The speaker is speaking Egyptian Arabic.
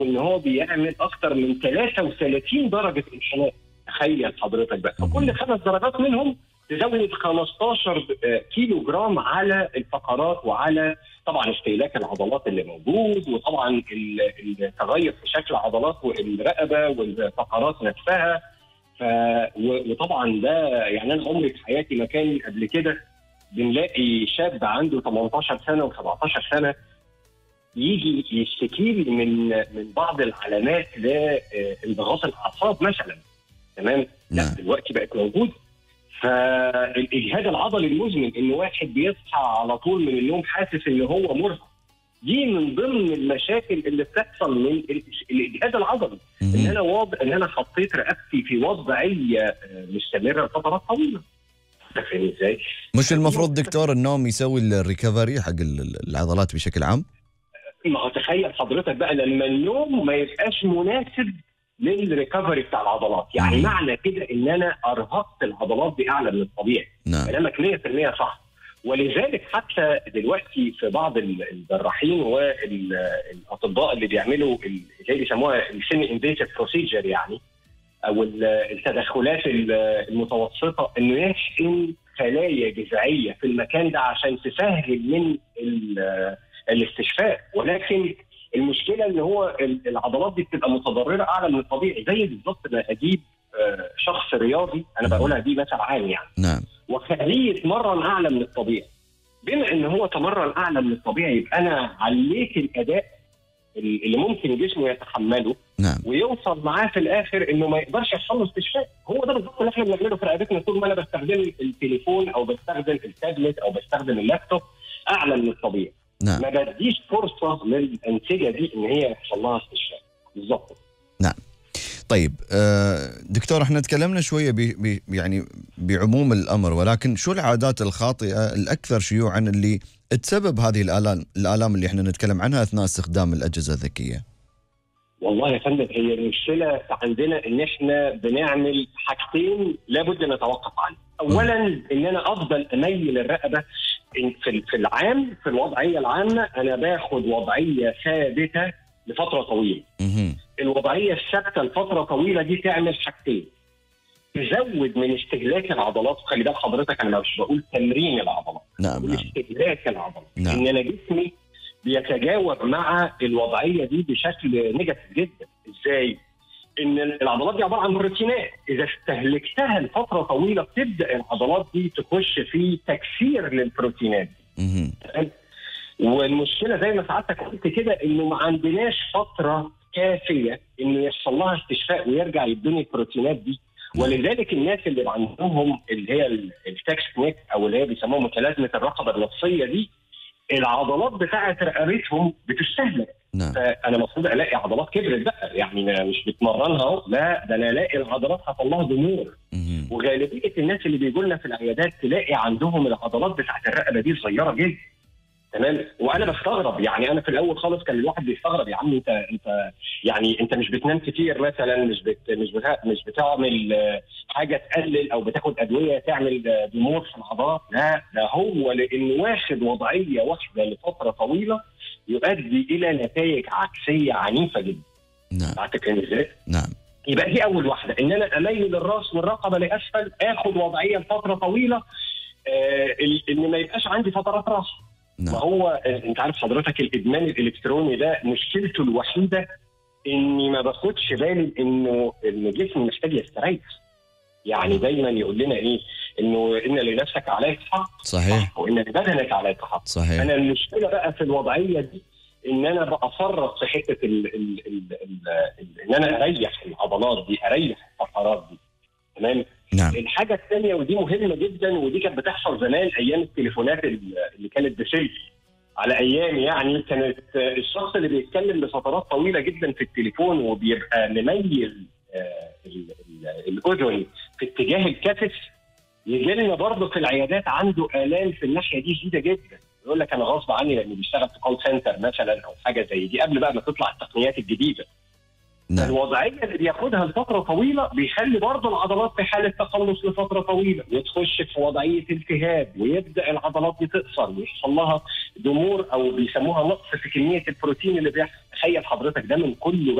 ان هو بيعمل اكتر من 33 درجه انحناء تخيل حضرتك بقى فكل خمس درجات منهم تزود 15 كيلو جرام على الفقرات وعلى طبعا استهلاك العضلات اللي موجود وطبعا ال- التغير في شكل عضلات الرقبه والفقرات نفسها ف و- وطبعا ده يعني انا عمري في حياتي ما كان قبل كده بنلاقي شاب عنده 18 سنه و17 سنه يجي يشتكي لي من من بعض العلامات لانضغاط الاعصاب مثلا تمام لا نعم. دلوقتي بقت موجود فالاجهاد العضلي المزمن ان واحد بيصحى على طول من النوم حاسس ان هو مرهق دي من ضمن المشاكل اللي بتحصل من ال- الاجهاد العضلي ان مهم. انا واضح ان انا حطيت رقبتي في وضعيه آه، مستمره لفترات طويله أنت فاهم ازاي؟ مش المفروض دكتور النوم يسوي الريكفري حق ال- العضلات بشكل عام؟ ما هو تخيل حضرتك بقى لما النوم ما يبقاش مناسب للريكفري بتاع العضلات يعني مم. معنى كده ان انا ارهقت العضلات دي اعلى من الطبيعي نعم كلامك 100% صح ولذلك حتى دلوقتي في بعض ال- الجراحين والاطباء اللي بيعملوا ال- اللي بيسموها السيمي انفيسيف بروسيجر يعني او ال- التدخلات ال- المتوسطه انه يحقن خلايا جذعيه في المكان ده عشان تسهل من ال- الاستشفاء ولكن المشكله ان هو ال- العضلات دي بتبقى متضرره اعلى من الطبيعي زي بالظبط ما اجيب آه، شخص رياضي انا بقولها دي مثل عام يعني نعم وخليه يتمرن اعلى من الطبيعي بما ان هو تمرن اعلى من الطبيعي يبقى انا عليت الاداء اللي ممكن جسمه يتحمله نعم ويوصل معاه في الاخر انه ما يقدرش يحصل له استشفاء هو ده بالظبط اللي احنا بنعمله في رقبتنا طول ما انا بستخدم التليفون او بستخدم التابلت او بستخدم اللابتوب اعلى من الطبيعي نعم ما بديش فرصه للانسجه دي ان هي يحصل لها استشفاء بالظبط طيب آه، دكتور احنا تكلمنا شويه ب يعني بعموم الامر ولكن شو العادات الخاطئه الاكثر شيوعا اللي تسبب هذه الالام الالام اللي احنا نتكلم عنها اثناء استخدام الاجهزه الذكيه؟ والله يا فندم هي المشكله عندنا ان احنا بنعمل حاجتين لابد نتوقف عنهم. اولا ان انا افضل اميل الرقبه إن في في العام في الوضعيه العامه انا باخد وضعيه ثابته لفتره طويله. مهم. الوضعيه الثابته لفتره طويله دي تعمل حاجتين. تزود من استهلاك العضلات خلي بال حضرتك انا مش بقول تمرين العضلات نعم بقول نعم استهلاك العضلات نعم. ان انا جسمي بيتجاوب مع الوضعيه دي بشكل نيجاتيف جدا ازاي؟ ان العضلات دي عباره عن بروتينات اذا استهلكتها لفتره طويله بتبدا العضلات دي تخش في تكسير للبروتينات مهم. تمام؟ والمشكله زي ما سعادتك قلت كده انه ما عندناش فتره كافيه انه يحصل لها استشفاء ويرجع يدوني البروتينات دي ولذلك الناس اللي عندهم اللي هي التكس نيك او اللي هي بيسموها متلازمه الرقبه النصيه دي العضلات بتاعه رقبتهم بتستهلك نعم فانا المفروض الاقي عضلات كبرت بقى يعني أنا مش بتمرنها أهو، لا ده انا الاقي العضلات حصل لها ضمور مهم. وغالبيه الناس اللي بيجوا لنا في العيادات تلاقي عندهم العضلات بتاعت الرقبه دي صغيره جدا تمام وانا بستغرب يعني انا في الاول خالص كان الواحد بيستغرب يا عم انت انت يعني انت مش بتنام كتير مثلا مش بت مش بتا مش بتعمل آه، حاجه تقلل او بتاخد ادويه تعمل آه، ضمور في العضلات لا ده هو لانه واخد وضعيه واحده لفتره طويله يؤدي الى نتائج عكسيه عنيفه جدا نعم اعتقد ازاي؟ نعم يبقى دي اول واحده ان انا اميل الراس والرقبه لاسفل اخد وضعيه لفتره طويله آه ال- ان ما يبقاش عندي فترات راحه ما نعم هو آه، انت عارف حضرتك الادمان الالكتروني ده مشكلته الوحيده اني ما باخدش بالي انه ان جسمي محتاج يستريح يعني دايما يقول لنا ايه انه ان لنفسك عليك حق صحيح وان لبدنك عليك حق صحيح انا المشكله بقى في الوضعيه دي ان انا بقى افرط في حته ال ال ال ال ال ان انا اريح العضلات دي اريح الفقرات دي تمام نعم الحاجه الثانيه ودي مهمه جدا ودي كانت بتحصل زمان ايام التليفونات ال- اللي كانت بسلك على ايام يعني كانت آه، الشخص اللي بيتكلم لفترات طويله جدا في التليفون وبيبقى مميل آه، ال- ال- الاذن في اتجاه الكتف يجي لنا برضه في العيادات عنده الام في الناحيه دي شديده جدا يقول لك انا غصب عني لاني بيشتغل في كول سنتر مثلا او حاجه زي دي قبل بقى ما تطلع التقنيات الجديده نعم الوضعيه اللي بياخدها لفتره طويله بيخلي برضه العضلات في حاله تقلص لفتره طويله وتخش في وضعيه التهاب ويبدا العضلات دي تقصر ويحصل لها ضمور او بيسموها نقص في كميه البروتين اللي بيحصل تخيل حضرتك ده من كله